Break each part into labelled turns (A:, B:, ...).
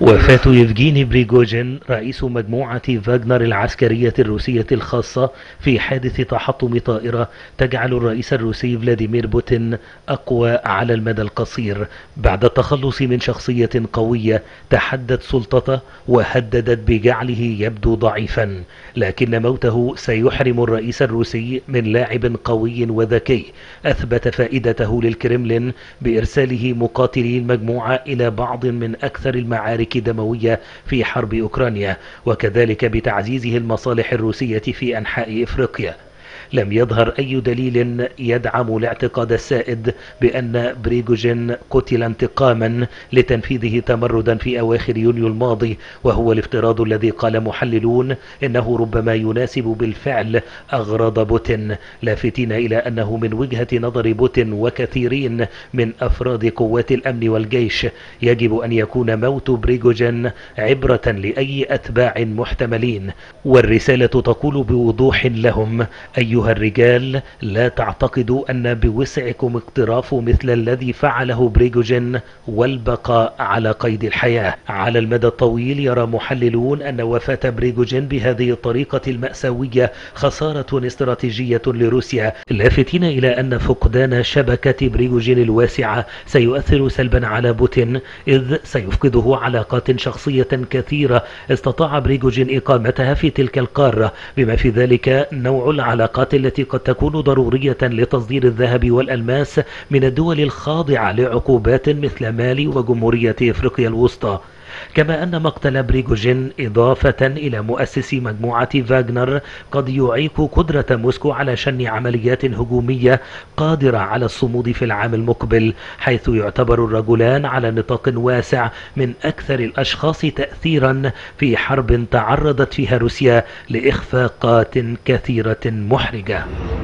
A: وفاة يفجيني بريغوجين رئيس مجموعة فاغنر العسكرية الروسية الخاصة في حادث تحطم طائرة تجعل الرئيس الروسي فلاديمير بوتين أقوى على المدى القصير بعد التخلص من شخصية قوية تحدت سلطته وهددت بجعله يبدو ضعيفا لكن موته سيحرم الرئيس الروسي من لاعب قوي وذكي أثبت فائدته للكرملين بإرساله مقاتلي المجموعة إلى بعض من أكثر المعارك دموية في حرب أوكرانيا وكذلك بتعزيزه المصالح الروسية في أنحاء إفريقيا لم يظهر أي دليل يدعم الاعتقاد السائد بأن بريغوجين قتل انتقاما لتنفيذه تمردا في أواخر يونيو الماضي وهو الافتراض الذي قال محللون إنه ربما يناسب بالفعل أغراض بوتين لافتين إلى أنه من وجهة نظر بوتين وكثيرين من أفراد قوات الأمن والجيش يجب أن يكون موت بريغوجين عبرة لأي أتباع محتملين والرسالة تقول بوضوح لهم أيها الرجال لا تعتقدوا أن بوسعكم اقتراف مثل الذي فعله بريغوجين والبقاء على قيد الحياة على المدى الطويل يرى محللون أن وفاة بريغوجين بهذه الطريقة المأساوية خسارة استراتيجية لروسيا لافتين إلى أن فقدان شبكة بريغوجين الواسعة سيؤثر سلبا على بوتين إذ سيفقده علاقات شخصية كثيرة استطاع بريغوجين إقامتها في تلك القارة بما في ذلك نوع العلاقات التي قد تكون ضرورية لتصدير الذهب والألماس من الدول الخاضعة لعقوبات مثل مالي وجمهورية إفريقيا الوسطى كما أن مقتل بريغوجين إضافة إلى مؤسس مجموعة فاغنر قد يعيق قدرة موسكو على شن عمليات هجومية قادرة على الصمود في العام المقبل حيث يعتبر الرجلان على نطاق واسع من أكثر الأشخاص تأثيرا في حرب تعرضت فيها روسيا لإخفاقات كثيرة محرجة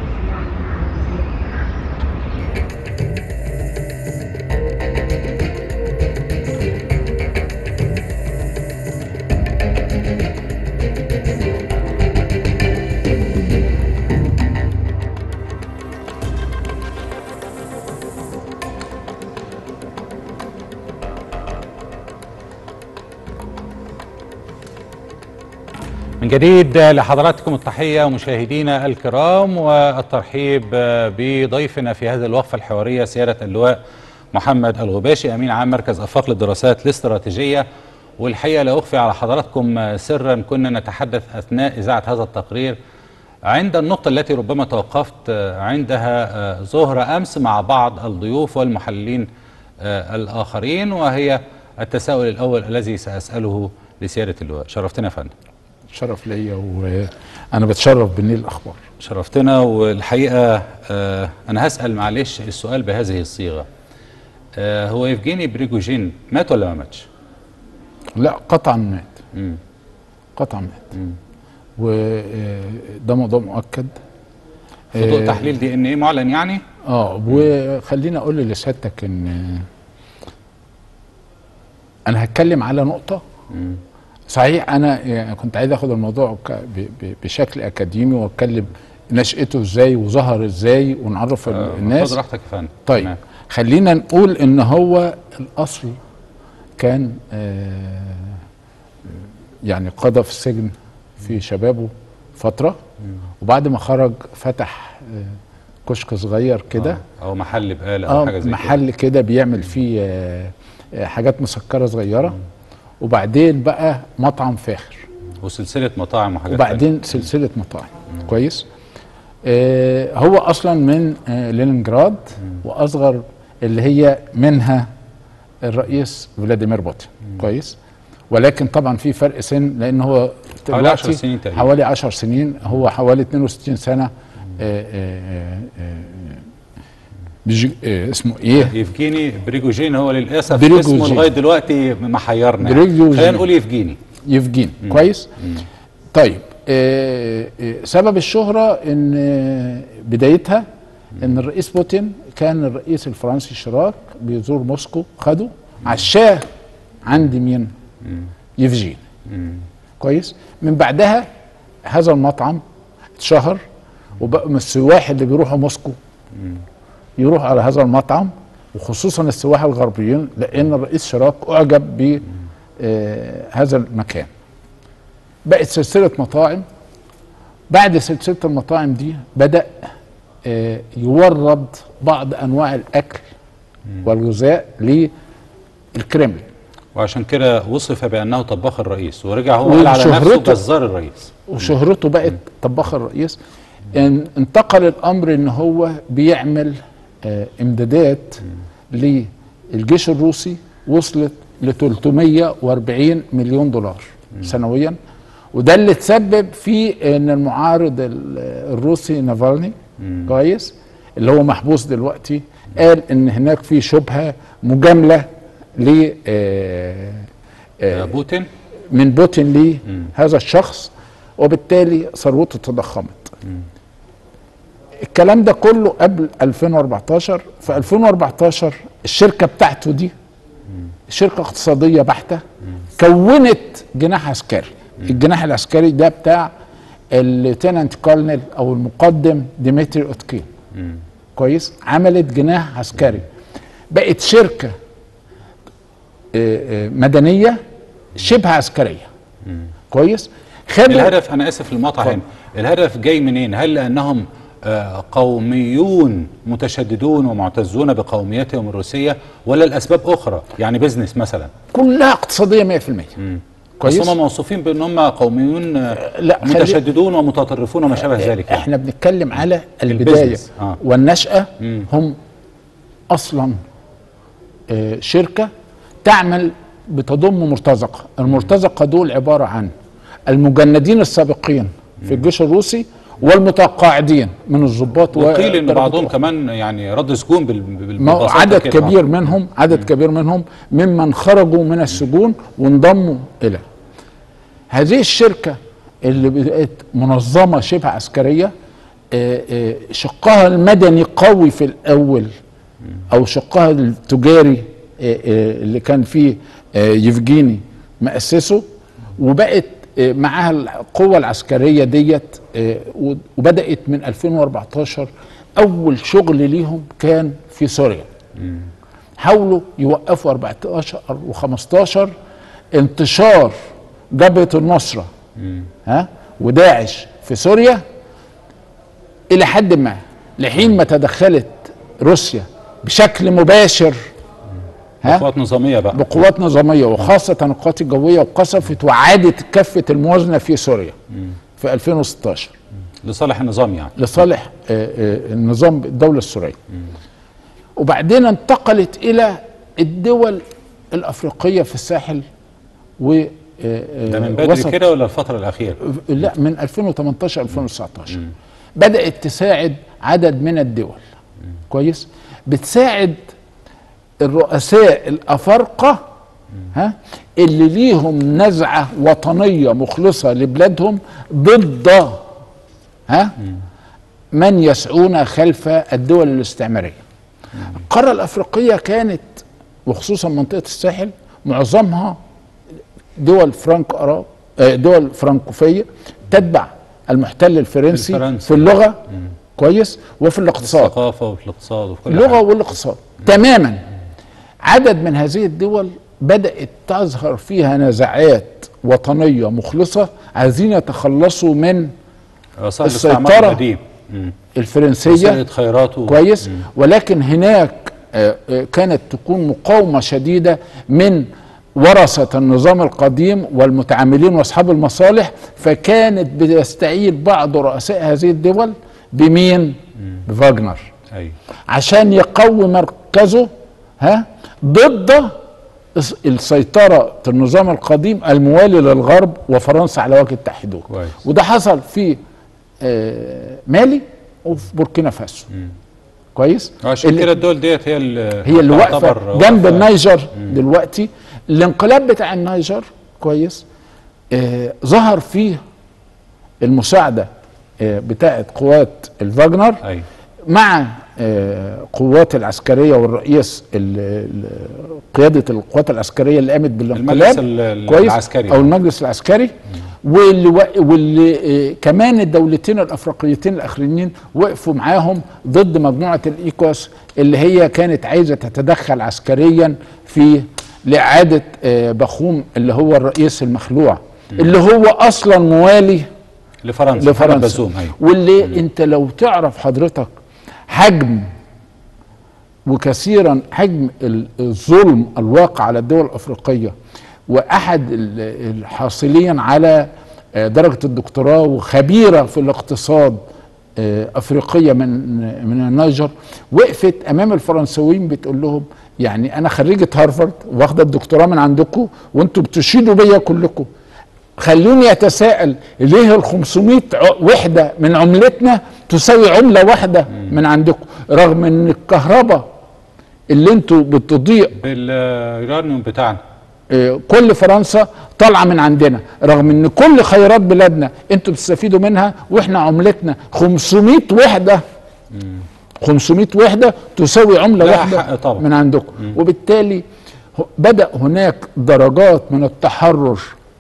B: من جديد لحضراتكم التحية ومشاهدينا الكرام والترحيب بضيفنا في هذه الوقفة الحوارية سيادة اللواء محمد الغباشي أمين عام مركز أفاق للدراسات الاستراتيجية والحقيقة لا أخفي على حضراتكم سرا كنا نتحدث أثناء إذاعة هذا التقرير عند النقطة التي ربما توقفت عندها ظهر أمس مع بعض الضيوف والمحللين الآخرين وهي التساؤل الأول الذي سأسأله لسيادة اللواء شرفتنا يا فندم
C: شرف ليا وانا بتشرف بالنيل الاخبار
B: شرفتنا والحقيقه آه انا هسال معلش السؤال بهذه الصيغه آه هو يفجيني بريجوجين مات ولا ما ماتش؟
C: لا قطعا مات مم. قطعا مات وده موضوع مؤكد
B: في ضوء تحليل دي ان ايه معلن يعني؟
C: اه وخليني اقول لسيادتك ان انا هتكلم على نقطه مم. صحيح انا يعني كنت عايز اخد الموضوع بشكل اكاديمي واتكلم نشأته ازاي وظهر ازاي ونعرف آه الناس
B: خد راحتك يا فندم
C: طيب نعم. خلينا نقول ان هو الاصل كان آه يعني قضى في السجن في شبابه فتره مم. وبعد ما خرج فتح آه كشك صغير كده
B: آه او محل بقاله او
C: آه
B: حاجه زي
C: محل كده بيعمل فيه آه حاجات مسكره صغيره مم. وبعدين بقى مطعم فاخر
B: وسلسله مطاعم وحاجات
C: وبعدين تانية. سلسله مطاعم مم. كويس آه هو اصلا من آه لينينجراد مم. واصغر اللي هي منها الرئيس فلاديمير بوتين كويس ولكن طبعا في فرق سن لان هو
B: حوالي 10 سنين تقريبا
C: حوالي 10 سنين هو حوالي 62 سنه آه آه آه بيجي إيه اسمه ايه
B: يفجيني بريجوجين هو للاسف بريجوجين. اسمه لغايه دلوقتي محيرنا
C: بريجوجين
B: خلينا نقول يفجيني
C: يفجيني مم. كويس مم. طيب إيه إيه سبب الشهره ان بدايتها ان الرئيس بوتين كان الرئيس الفرنسي شراك بيزور موسكو خده عشاه عند مين يفجين كويس من بعدها هذا المطعم اتشهر وبقى من السواح اللي بيروحوا موسكو يروح على هذا المطعم وخصوصا السواح الغربيين لان الرئيس شراك اعجب آه هذا المكان بقت سلسله مطاعم بعد سلسله المطاعم دي بدا آه يورد بعض انواع الاكل والغذاء للكرemlin
B: وعشان كده وصف بانه طباخ الرئيس ورجع هو قال على نفسه
C: وشهرته-
B: جزار الرئيس
C: وشهرته بقت طباخ الرئيس ان انتقل الامر ان هو بيعمل آه امدادات للجيش الروسي وصلت ل 340 مليون دولار سنويا وده اللي تسبب في ان المعارض ال- الروسي نافالني كويس اللي هو محبوس دلوقتي قال ان هناك في شبهه مجامله ل آه،
B: آه، بوتين
C: من بوتين لهذا الشخص وبالتالي ثروته تضخمت الكلام ده كله قبل 2014 في 2014 الشركة بتاعته دي شركة اقتصادية بحتة كونت جناح عسكري الجناح العسكري ده بتاع الليتنانت كولنيل او المقدم ديمتري اوتكين كويس عملت جناح عسكري بقت شركة آه، آه، مدنية شبه عسكرية كويس خدوا
B: الهدف انا اسف المقاطعه هنا الهدف جاي منين هل لانهم آه، قوميون متشددون ومعتزون بقوميتهم الروسيه ولا الاسباب اخرى يعني بيزنس مثلا
C: كلها اقتصادية 100%
B: بس
C: كويس
B: هم موصوفين بان هم قوميون آه،
C: لا، خلي-
B: متشددون ومتطرفون وما شابه ذلك يعني.
C: احنا بنتكلم على البدايه
B: البيزنس، آه.
C: والنشاه
B: مم.
C: هم اصلا آه، شركه تعمل بتضم مرتزقه المرتزقه دول عباره عن المجندين السابقين في الجيش الروسي والمتقاعدين من الضباط
B: وقيل ان
C: ودرجة
B: بعضهم
C: الأخرى.
B: كمان يعني رد سجون بال- بال-
C: ما هو
B: بالبساطة
C: عدد
B: كده.
C: كبير منهم عدد كبير منهم ممن خرجوا من السجون وانضموا الى هذه الشركه اللي بقت منظمه شبه عسكريه آه، آه، شقها المدني قوي في الاول او شقها التجاري آه، آه، اللي كان فيه آه، يفجيني مؤسسه وبقت آه، معاها القوة العسكرية ديت آه، و- وبدأت من 2014 أول شغل ليهم كان في سوريا حاولوا يوقفوا 14 و15 انتشار جبهة النصرة ها وداعش في سوريا إلى حد ما لحين ما تدخلت روسيا بشكل مباشر ها
B: قوات نظاميه بقى
C: بقوات نظاميه وخاصه القوات الجويه وقصفت وعادت كفه الموازنه في سوريا في 2016
B: لصالح النظام يعني
C: لصالح آه، آه، النظام الدوله السوريه وبعدين انتقلت الى الدول الافريقيه في الساحل و آه، آه،
B: ده من بدري
C: وسط-
B: كده ولا الفتره الاخيره
C: لا من 2018 2019 بدات تساعد عدد من الدول كويس بتساعد الرؤساء الافارقه ها اللي ليهم نزعه وطنيه مخلصه لبلادهم ضد ها من يسعون خلف الدول الاستعماريه القاره الافريقيه كانت وخصوصا منطقه الساحل معظمها دول فرانك أراب آه، دول فرانكوفيه تتبع المحتل الفرنسي
B: الفرنسي.
C: في اللغه كويس وفي الاقتصاد
B: الثقافه وفي الاقتصاد وفي كل
C: اللغه
B: حاجة.
C: والاقتصاد تماما عدد من هذه الدول بدات تظهر فيها نزاعات وطنيه مخلصه عايزين يتخلصوا من
B: وسائل الاستعمار
C: السيطرة
B: القديم مم.
C: الفرنسيه
B: وسيله خيراته
C: كويس ولكن هناك آه، آه، كانت تكون مقاومه شديده من ورثه النظام القديم والمتعاملين واصحاب المصالح فكانت بتستعيد بعض رؤساء هذه الدول بمين؟ بفاجنر
B: ايوه
C: عشان يقوي مركزه ها ضد الس- السيطرة النظام القديم الموالي للغرب وفرنسا على وجه التحديد
B: كويس.
C: وده حصل في آه، مالي وفي بوركينا فاسو كويس
B: عشان
C: اللي-
B: كده الدول ديت هي اللي
C: هي اللي
B: تعتبر
C: واقفه جنب
B: واقفة-
C: النيجر دلوقتي الانقلاب بتاع النيجر كويس آه ظهر فيه المساعده آه بتاعه قوات الفاجنر
B: ايوه
C: مع آه، قوات العسكريه والرئيس ال- ال- قياده القوات العسكريه اللي قامت بالانقلاب
B: ال- ال-
C: كويس
B: العسكري.
C: او المجلس العسكري واللي, و... واللي آه، كمان الدولتين الافريقيتين الاخرين وقفوا معاهم ضد مجموعه الايكوس اللي هي كانت عايزه تتدخل عسكريا في لاعاده آه، بخوم اللي هو الرئيس المخلوع اللي هو اصلا موالي
B: لفرنسا محمد
C: لفرنسا
B: بازوم ايوه
C: واللي انت لو تعرف حضرتك حجم وكثيرا حجم ال- الظلم الواقع على الدول الافريقيه واحد ال- الحاصلين على آه، درجه الدكتوراه وخبيره في الاقتصاد آه، افريقيه من من النيجر وقفت امام الفرنسويين بتقول لهم يعني انا خريجه هارفارد واخده الدكتوراه من عندكم وانتم بتشيدوا بيا كلكم خلوني اتساءل ليه ال 500 ع- وحده من عملتنا تساوي عمله واحده من عندكم رغم ان الكهرباء اللي انتوا بتضيء
B: باليورانيوم بتاعنا
C: آه، كل فرنسا طالعه من عندنا رغم ان كل خيرات بلادنا انتوا بتستفيدوا منها واحنا عملتنا 500 وحده 500 وحده تساوي عمله
B: لها حق
C: واحده
B: طبعا.
C: من عندكم وبالتالي ه- بدا هناك درجات من التحرر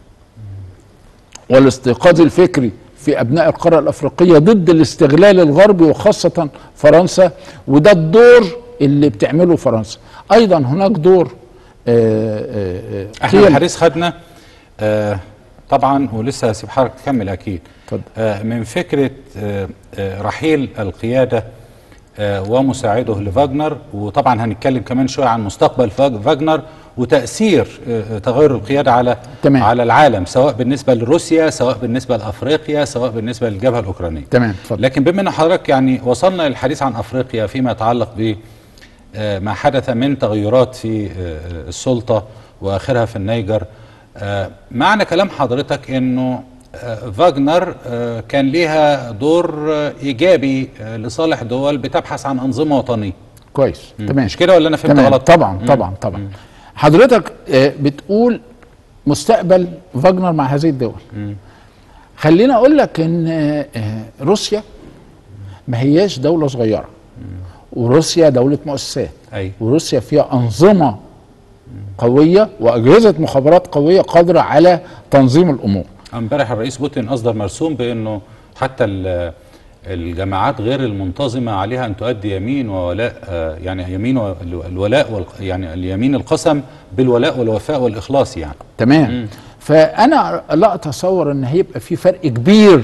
C: والاستيقاظ الفكري في ابناء القاره الافريقيه ضد الاستغلال الغربي وخاصه فرنسا وده الدور اللي بتعمله فرنسا ايضا هناك دور آه، آه، آه،
B: احنا
C: قيم-
B: الحديث خدنا آه طبعا ولسه هسيب حضرتك تكمل اكيد
C: اتفضل.
B: آه من فكره آه آه رحيل القياده آه ومساعده لفاجنر وطبعا هنتكلم كمان شويه عن مستقبل فاج- فاجنر وتاثير آه تغير القياده على
C: تمام.
B: على العالم سواء بالنسبه لروسيا سواء بالنسبه لافريقيا سواء بالنسبه للجبهه الاوكرانيه
C: تمام اتفضل
B: لكن بما ان حضرتك يعني وصلنا للحديث عن افريقيا فيما يتعلق ب آه، ما حدث من تغيرات في آه، السلطه واخرها في النيجر آه، معنى كلام حضرتك انه آه، فاجنر آه، كان ليها دور آه، ايجابي آه، لصالح دول بتبحث عن انظمه وطنيه
C: كويس تمام
B: مش كده ولا انا فهمت
C: تمام
B: غلط
C: طبعا طبعا طبعا حضرتك آه، بتقول مستقبل فاجنر مع هذه الدول خليني اقول لك ان آه، آه، روسيا ما هياش دوله صغيره وروسيا دوله مؤسسات
B: ايوه
C: وروسيا فيها انظمه قويه واجهزه مخابرات قويه قادره على تنظيم الامور
B: امبارح الرئيس بوتين اصدر مرسوم بانه حتى ال- الجماعات غير المنتظمه عليها ان تؤدي يمين وولاء آه، يعني يمين و- الولاء والق- يعني اليمين القسم بالولاء والوفاء والاخلاص يعني
C: تمام فانا لا اتصور ان هيبقى في فرق كبير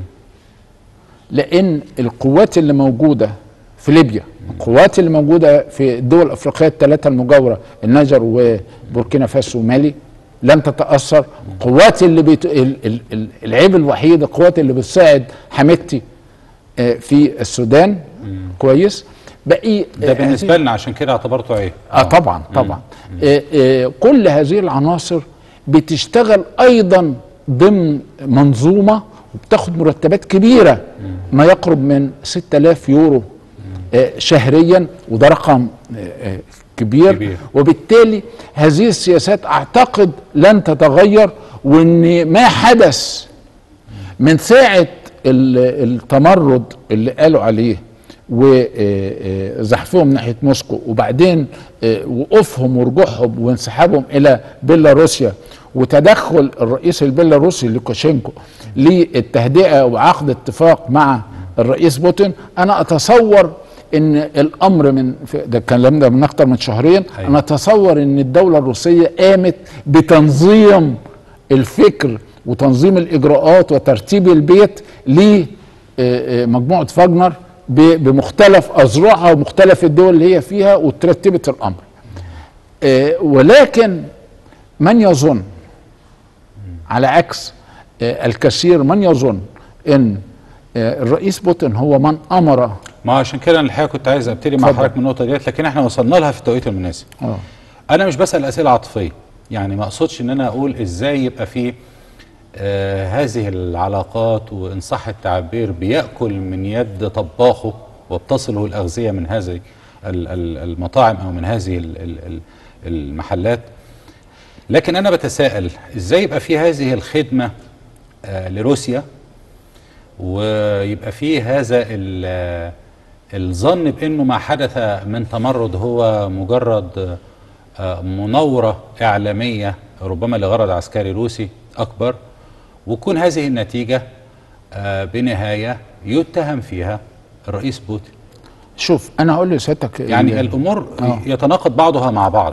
C: لان القوات اللي موجوده في ليبيا القوات اللي موجوده في الدول الافريقيه الثلاثه المجاوره النيجر وبوركينا فاسو ومالي لن تتاثر القوات اللي بيت... ال- ال- ال- العيب الوحيد القوات اللي بتساعد حميدتي آه، في السودان كويس باقي
B: ده بالنسبه لنا عشان كده اعتبرته عيب
C: اه طبعا طبعا آه آه كل هذه العناصر بتشتغل ايضا ضمن منظومه وبتاخد مرتبات كبيره ما يقرب من 6000 يورو آه شهريا وده رقم آه آه كبير,
B: كبير.
C: وبالتالي هذه السياسات اعتقد لن تتغير وان ما حدث من ساعة ال- التمرد اللي قالوا عليه وزحفهم ناحية موسكو وبعدين آه، وقوفهم ورجوعهم وانسحابهم إلى بيلاروسيا وتدخل الرئيس البيلاروسي لوكاشينكو للتهدئة وعقد اتفاق مع الرئيس بوتين أنا أتصور ان الامر من في- ده الكلام ده من اكتر من شهرين
B: أيوة.
C: انا اتصور ان الدوله الروسيه قامت بتنظيم الفكر وتنظيم الاجراءات وترتيب البيت لمجموعه فاجنر ب- بمختلف اذرعها ومختلف الدول اللي هي فيها وترتبت الامر آه، ولكن من يظن على عكس آه، الكثير من يظن ان آه، الرئيس بوتين هو من امر
B: ما عشان كده انا الحقيقه كنت عايز ابتدي مع
C: اتفضل.
B: حضرتك من النقطه ديت لكن احنا وصلنا لها في التوقيت المناسب
C: اه
B: انا مش بسال اسئله عاطفيه يعني ما اقصدش ان انا اقول ازاي يبقى في آه هذه العلاقات وان صح التعبير بياكل من يد طباخه وبتصله الاغذيه من هذه ال- ال- المطاعم او من هذه ال- ال- ال- المحلات لكن انا بتساءل ازاي يبقى في هذه الخدمه آه لروسيا ويبقى في هذا ال- الظن بانه ما حدث من تمرد هو مجرد آه، مناوره اعلاميه ربما لغرض عسكري روسي اكبر وتكون هذه النتيجه آه، بنهايه يتهم فيها الرئيس بوتين
C: شوف انا هقول لسيادتك
B: يعني
C: ال-
B: الامور
C: آه.
B: يتناقض بعضها مع بعض
C: شوف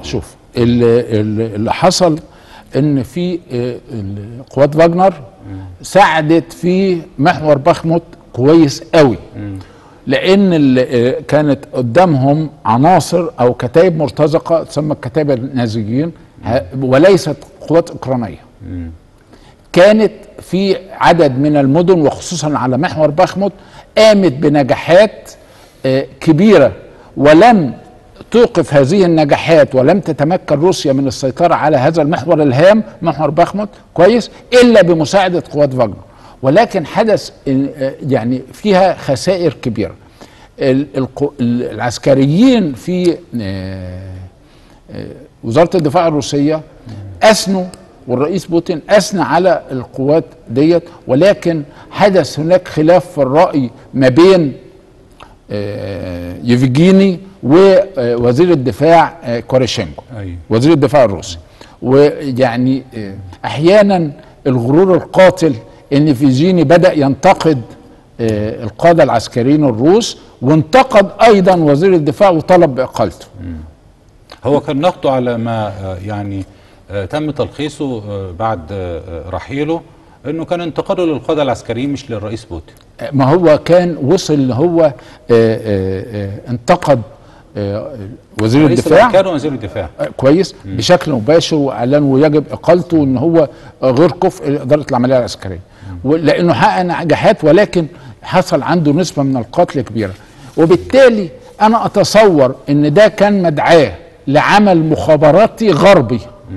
C: اللي, اللي اللي حصل ان في آه، ال- قوات فاجنر ساعدت في محور بخمت كويس قوي لان ال- آه، كانت قدامهم عناصر او كتائب مرتزقه تسمى الكتائب النازيين ه- وليست قوات اوكرانيه كانت في عدد من المدن وخصوصا على محور بخمت قامت بنجاحات آه، كبيره ولم توقف هذه النجاحات ولم تتمكن روسيا من السيطره على هذا المحور الهام محور بخمت كويس الا بمساعده قوات فاجنر ولكن حدث آه، يعني فيها خسائر كبيره ال- القو- ال- العسكريين في آه، وزاره الدفاع الروسيه اثنوا والرئيس بوتين اثنى على القوات ديت ولكن حدث هناك خلاف في الراي ما بين آه، يفجيني ووزير الدفاع آه، كوريشينكو
B: أيوة.
C: وزير الدفاع الروسي ويعني آه، احيانا الغرور القاتل ان فيجيني بدا ينتقد آه، القاده العسكريين الروس وانتقد ايضا وزير الدفاع وطلب باقالته
B: هو كان نقده على ما آه، يعني آه، تم تلخيصه آه، بعد آه، آه، رحيله انه كان انتقاده للقاده العسكريين مش للرئيس بوتين
C: ما هو كان وصل ان هو آه، آه، آه، انتقد آه، وزير
B: رئيس
C: الدفاع
B: الاركان وزير الدفاع
C: آه، كويس بشكل مباشر واعلن ويجب اقالته ان هو آه، غير كفء لاداره العمليه العسكريه لانه حقق نجاحات ولكن حصل عنده نسبه من القتل كبيره وبالتالي انا اتصور ان ده كان مدعاه لعمل مخابراتي غربي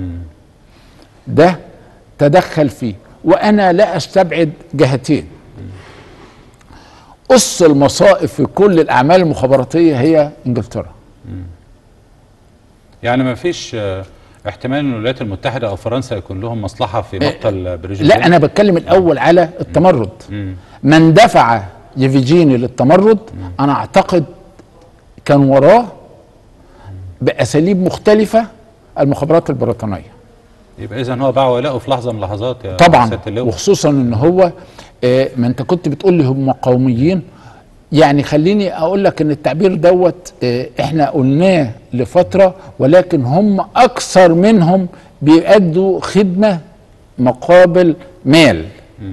C: ده تدخل فيه وانا لا استبعد جهتين أس المصائب في كل الأعمال المخابراتية هي إنجلترا
B: يعني ما فيش آه، احتمال ان الولايات المتحده او فرنسا يكون لهم مصلحه في مقتل بريجيت
C: لا أنا بتكلم الأول على التمرد من دفع يفيجيني للتمرد أنا أعتقد كان وراه بأساليب مختلفة المخابرات البريطانية
B: يبقى اذا هو باع ولاءه في لحظه من اللحظات يا
C: طبعا
B: سيادة اللواء.
C: وخصوصا ان هو آه، ما انت كنت بتقول لي هم قوميين يعني خليني اقول لك ان التعبير دوت آه، احنا قلناه لفتره ولكن هم اكثر منهم بيأدوا خدمه مقابل مال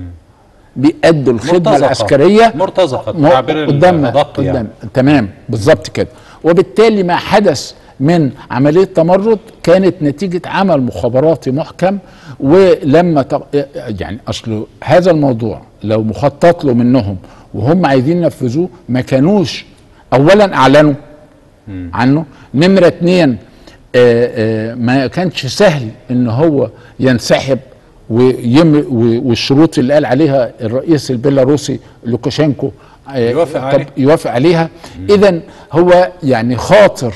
C: بيأدوا الخدمه
B: مرتزقة.
C: العسكريه
B: مرتزقة،
C: م-
B: التعبير
C: قدام
B: الأدق يعني.
C: قدام تمام بالظبط كده وبالتالي ما حدث من عمليه تمرد كانت نتيجه عمل مخابراتي محكم ولما ت... يعني اصل هذا الموضوع لو مخطط له منهم وهم عايزين ينفذوه ما كانوش اولا اعلنوا عنه نمره اتنين آه، آه، ما كانش سهل ان هو ينسحب ويم و- والشروط اللي قال عليها الرئيس البيلاروسي لوكاشينكو آه،
B: يوافق
C: طب
B: عليها.
C: يوافق عليها اذا هو يعني خاطر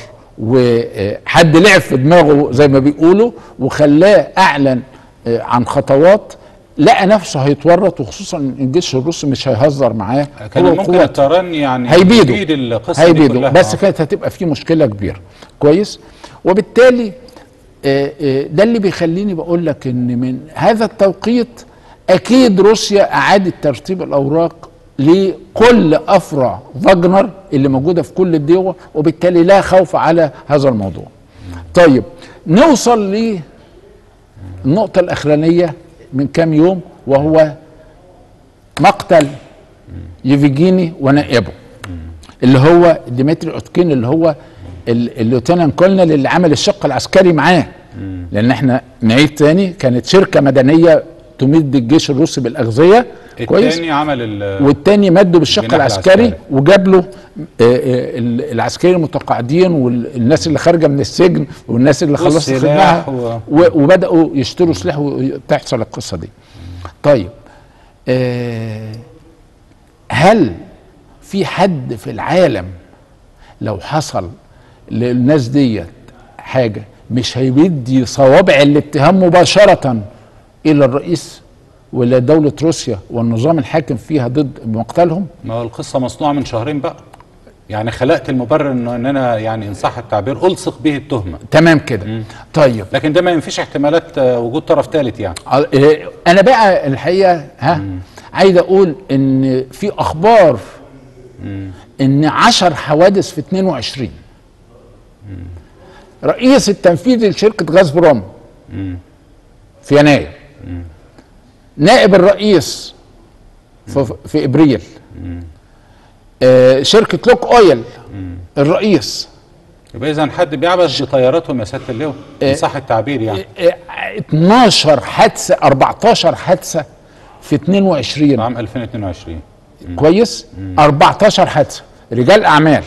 C: وحد لعب في دماغه زي ما بيقولوا وخلاه اعلن آه، عن خطوات لقى نفسه هيتورط وخصوصا ان الجيش الروسي مش هيهزر معاه
B: كان
C: هو
B: ممكن
C: القوات
B: الطيران يعني
C: هيبيدوا
B: يفيد القصه دي
C: هيبيدوا
B: كلها
C: بس
B: آه.
C: كانت هتبقى في مشكله كبيره كويس وبالتالي آه، آه، ده اللي بيخليني بقول لك ان من هذا التوقيت اكيد روسيا اعادت ترتيب الاوراق لكل افرع فاجنر اللي موجوده في كل الدول وبالتالي لا خوف على هذا الموضوع طيب نوصل للنقطه الاخرانيه من كام يوم وهو مقتل يفيجيني ونائبه اللي هو ديمتري اوتكين اللي هو ال- الليوتنان كولنل اللي عمل الشق العسكري معاه لان احنا نعيد تاني كانت شركه مدنيه تمد الجيش الروسي بالاغذيه كويس
B: التاني عمل ال-
C: والتاني مده بالشق
B: الجناح
C: العسكري
B: العسكري.
C: وجاب له آه، آه، ال- العسكريين المتقاعدين والناس اللي خارجه من السجن والناس اللي خلصت
B: والسلاح
C: خدمها
B: و-
C: و- وبداوا يشتروا سلاح وتحصل القصه دي طيب آه، هل في حد في العالم لو حصل للناس ديت حاجه مش هيدي صوابع الاتهام مباشره الى الرئيس ولا دوله روسيا والنظام الحاكم فيها ضد مقتلهم
B: ما هو القصه مصنوعه من شهرين بقى يعني خلقت المبرر انه ان انا يعني ان صح التعبير الصق به التهمه
C: تمام كده طيب
B: لكن ده ما ينفيش احتمالات آه، وجود طرف ثالث يعني
C: ع- إيه، انا بقى الحقيقه ها عايز اقول ان في اخبار ان عشر حوادث في 22 رئيس التنفيذي لشركه غازبروم في يناير نائب الرئيس في, في ابريل آه شركه لوك اويل الرئيس
B: يبقى اذا حد بيعبث بطياراتهم يا سياده اللواء ان صح التعبير يعني
C: آه، 12 حادثه 14 حادثه في 22
B: عام 2022
C: كويس 14 حادثه رجال اعمال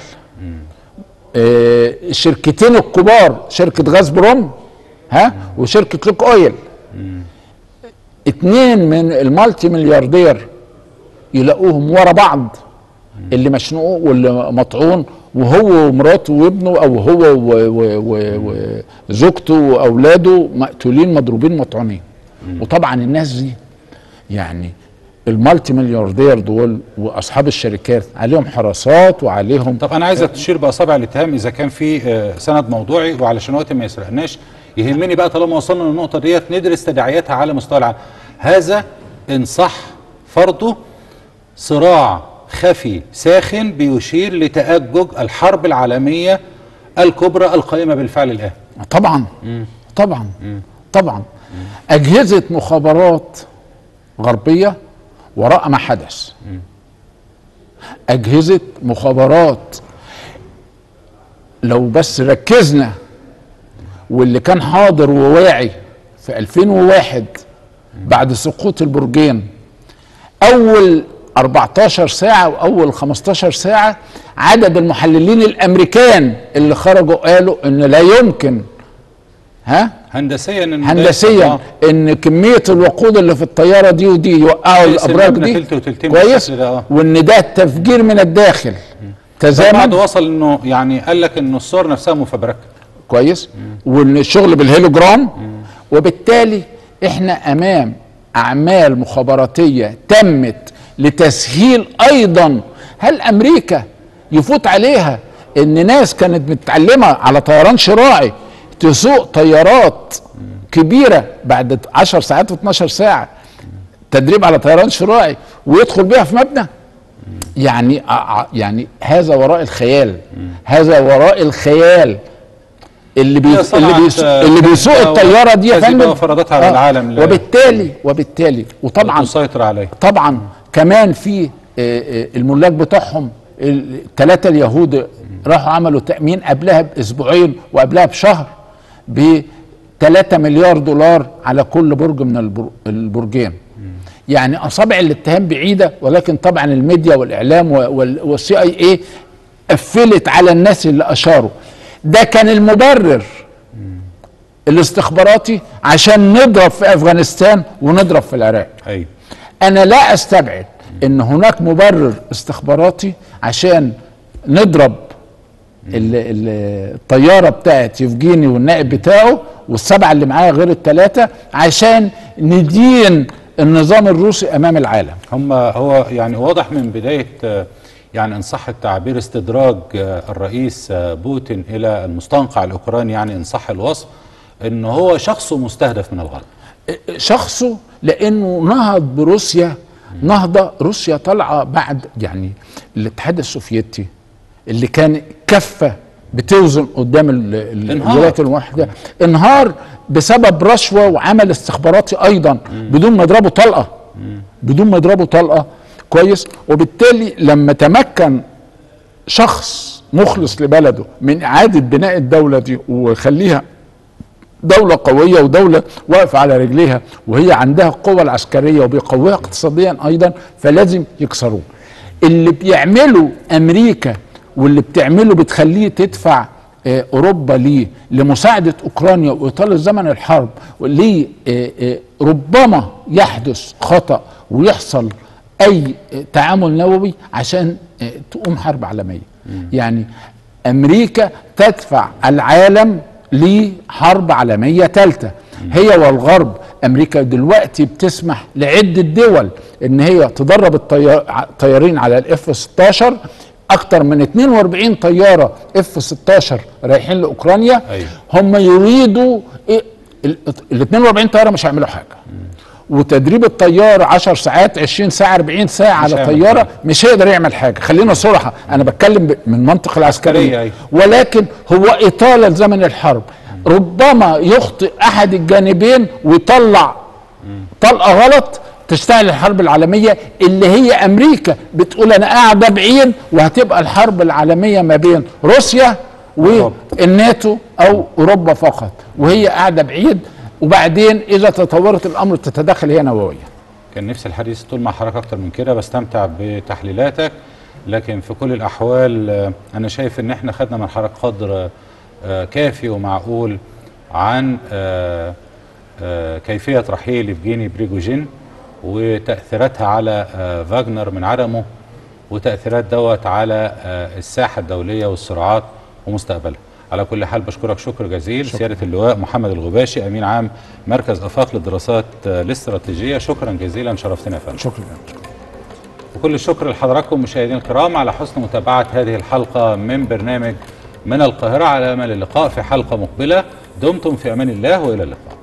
C: آه الشركتين الكبار شركه غاز بروم ها وشركه لوك اويل اتنين من المالتي ملياردير يلاقوهم ورا بعض اللي مشنوق واللي مطعون وهو ومراته وابنه او هو و- و- و- وزوجته واولاده مقتولين مضروبين مطعونين وطبعا الناس دي يعني المالتي ملياردير دول واصحاب الشركات عليهم حراسات وعليهم
B: طب انا عايزك تشير باصابع الاتهام اذا كان في آه، سند موضوعي وعلشان وقت ما يسرقناش يهمني بقى طالما وصلنا للنقطه ديت ندرس تداعياتها على مستوى العالم هذا ان صح فرضه صراع خفي ساخن بيشير لتأجج الحرب العالميه الكبرى القائمه بالفعل الان
C: طبعا طبعا طبعا اجهزه مخابرات غربيه وراء ما حدث اجهزه مخابرات لو بس ركزنا واللي كان حاضر وواعي في 2001 بعد سقوط البرجين اول 14 ساعه واول 15 ساعه عدد المحللين الامريكان اللي خرجوا قالوا ان لا يمكن ها
B: هندسيا إن ده-
C: هندسيا
B: آه.
C: ان كميه الوقود اللي في الطياره دي ودي يوقعوا
B: تقيس
C: الابراج
B: المبنى
C: دي
B: تلت وتلتين
C: كويس
B: بالشكل ده، آه.
C: وان ده تفجير من الداخل
B: بعد
C: تزامن
B: وصل انه يعني قال لك انه الصور نفسها مفبركه
C: كويس وان الشغل بالهيلوجرام وبالتالي احنا امام اعمال مخابراتيه تمت لتسهيل ايضا هل امريكا يفوت عليها ان ناس كانت متعلمه على طيران شراعي تسوق طيارات كبيره بعد 10 ساعات و12 ساعه تدريب على طيران شراعي ويدخل بيها في مبنى يعني ع- يعني هذا وراء الخيال هذا وراء الخيال اللي بي
B: هي صنعت،
C: اللي بيسوق
B: آه،
C: اللي بيسوق
B: كذبة
C: الطياره دي يا
B: وكذبة
C: فندم
B: وفرضتها على العالم ل-
C: وبالتالي وبالتالي وطبعا
B: تسيطر عليه
C: طبعا كمان في آه، آه، الملاك بتاعهم الثلاثه اليهود راحوا عملوا تامين قبلها باسبوعين وقبلها بشهر ب 3 مليار دولار على كل برج من البر- البرجين يعني اصابع الاتهام بعيده ولكن طبعا الميديا والاعلام والسي اي اي قفلت على الناس اللي اشاروا ده كان المبرر الاستخباراتي عشان نضرب في افغانستان ونضرب في العراق
B: ايوه
C: انا لا استبعد ان هناك مبرر استخباراتي عشان نضرب ال- ال- الطياره بتاعت يفجيني والنائب بتاعه والسبعه اللي معاه غير الثلاثه عشان ندين النظام الروسي امام العالم
B: هم هو يعني واضح من بدايه آه، يعني ان صح التعبير استدراج آه، الرئيس آه، بوتين الى المستنقع الاوكراني يعني ان صح الوصف ان هو شخص مستهدف من الغرب
C: شخصه لانه نهض بروسيا نهضه روسيا طالعه بعد يعني الاتحاد السوفيتي اللي كان كفه بتوزن قدام ال- ال-
B: انهار.
C: الولايات المتحده انهار بسبب رشوه وعمل استخباراتي ايضا بدون ما يضربوا طلقه بدون ما يضربوا طلقه كويس وبالتالي لما تمكن شخص مخلص لبلده من اعاده بناء الدوله دي ويخليها دولة قوية ودولة واقفة على رجليها وهي عندها القوة العسكرية وبيقويها اقتصاديا أيضا فلازم يكسروه اللي بيعمله أمريكا واللي بتعمله بتخليه تدفع آه، أوروبا ليه لمساعدة أوكرانيا وإطالة زمن الحرب ليه آه، آه، ربما يحدث خطأ ويحصل أي آه، تعامل نووي عشان آه، تقوم حرب عالمية يعني امريكا تدفع العالم لحرب عالميه ثالثه هي والغرب امريكا دلوقتي بتسمح لعده دول ان هي تدرب الطيا- الطيارين على الاف 16 اكتر من 42 طياره اف 16 رايحين لاوكرانيا
B: أيوة.
C: هم يريدوا إيه ال ال 42 طياره مش هيعملوا حاجه وتدريب الطيار 10 ساعات 20 ساعه 40 ساعه
B: مش
C: على
B: هيعمل
C: طياره
B: حاجة.
C: مش هيقدر يعمل حاجه خلينا صراحه انا بتكلم ب- من منطق
B: عسكرية،
C: العسكريه
B: أيوة.
C: ولكن هو اطاله لزمن الحرب ربما يخطئ احد الجانبين ويطلع طلقه غلط تشتعل الحرب العالميه اللي هي امريكا بتقول انا قاعده بعيد وهتبقى الحرب العالميه ما بين روسيا والناتو او اوروبا فقط وهي قاعده بعيد وبعدين اذا تطورت الامر تتدخل هي نوويه
B: كان نفسي الحديث طول مع حضرتك اكتر من كده بستمتع بتحليلاتك لكن في كل الاحوال آه، انا شايف ان احنا خدنا من حضرتك قدر آه، كافي ومعقول عن آه، آه، كيفيه رحيل يفجيني بريجوجين وتاثيراتها على آه، فاجنر من عدمه وتاثيرات دوت على آه، الساحه الدوليه والصراعات ومستقبلها على كل حال بشكرك شكر جزيل سياده اللواء محمد الغباشي امين عام مركز افاق للدراسات آه، الاستراتيجيه شكرا جزيلا شرفتنا يا فندم
C: شكرا
B: وكل الشكر لحضراتكم مشاهدينا الكرام على حسن متابعة هذه الحلقة من برنامج من القاهرة على أمل اللقاء في حلقة مقبلة دمتم في أمان الله وإلى اللقاء